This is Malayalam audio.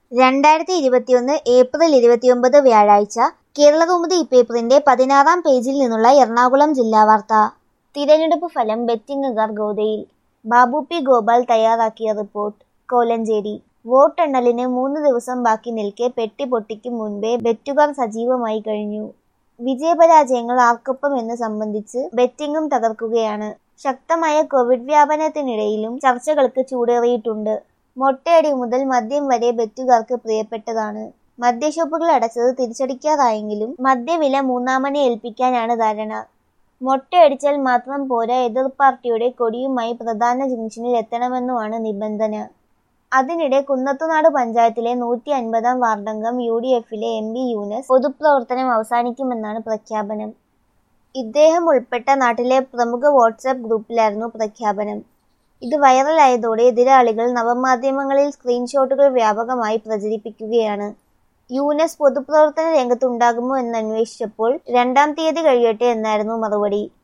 രണ്ടായിരത്തി ഇരുപത്തിയൊന്ന് ഏപ്രിൽ ഇരുപത്തിയൊമ്പത് വ്യാഴാഴ്ച കേരളകൗമുദി ഇപ്പേപ്പറിന്റെ പതിനാറാം പേജിൽ നിന്നുള്ള എറണാകുളം ജില്ലാ വാർത്ത തിരഞ്ഞെടുപ്പ് ഫലം ബെറ്റിംഗുകാർ ഗോതയിൽ ബാബു പി ഗോപാൽ തയ്യാറാക്കിയ റിപ്പോർട്ട് കോലഞ്ചേരി വോട്ടെണ്ണലിന് മൂന്ന് ദിവസം ബാക്കി നിൽക്കെ പെട്ടി പൊട്ടിക്കും മുൻപേ ബെറ്റുകാർ സജീവമായി കഴിഞ്ഞു വിജയപരാജയങ്ങൾ ആർക്കൊപ്പം എന്ന് സംബന്ധിച്ച് ബെറ്റിംഗും തകർക്കുകയാണ് ശക്തമായ കോവിഡ് വ്യാപനത്തിനിടയിലും ചർച്ചകൾക്ക് ചൂടേറിയിട്ടുണ്ട് മൊട്ടയടി മുതൽ മദ്യം വരെ ബെറ്റുകാർക്ക് പ്രിയപ്പെട്ടതാണ് മദ്യഷോപ്പുകൾ അടച്ചത് തിരിച്ചടിക്കാറായെങ്കിലും മദ്യവില മൂന്നാമനെ ഏൽപ്പിക്കാനാണ് ധാരണ മൊട്ടയടിച്ചാൽ മാത്രം പോരാ എതിർ പാർട്ടിയുടെ കൊടിയുമായി പ്രധാന ജംഗ്ഷനിൽ എത്തണമെന്നുമാണ് നിബന്ധന അതിനിടെ കുന്നത്തുനാട് പഞ്ചായത്തിലെ നൂറ്റി അൻപതാം വാർഡംഗം യു ഡി എഫിലെ എം ബി യൂനസ് പൊതുപ്രവർത്തനം അവസാനിക്കുമെന്നാണ് പ്രഖ്യാപനം ഇദ്ദേഹം ഉൾപ്പെട്ട നാട്ടിലെ പ്രമുഖ വാട്സാപ്പ് ഗ്രൂപ്പിലായിരുന്നു പ്രഖ്യാപനം ഇത് വൈറലായതോടെ എതിരാളികൾ നവമാധ്യമങ്ങളിൽ സ്ക്രീൻഷോട്ടുകൾ വ്യാപകമായി പ്രചരിപ്പിക്കുകയാണ് യൂനസ് പൊതുപ്രവർത്തന രംഗത്തുണ്ടാകുമോ എന്ന് അന്വേഷിച്ചപ്പോൾ രണ്ടാം തീയതി കഴിയട്ടെ എന്നായിരുന്നു മറുപടി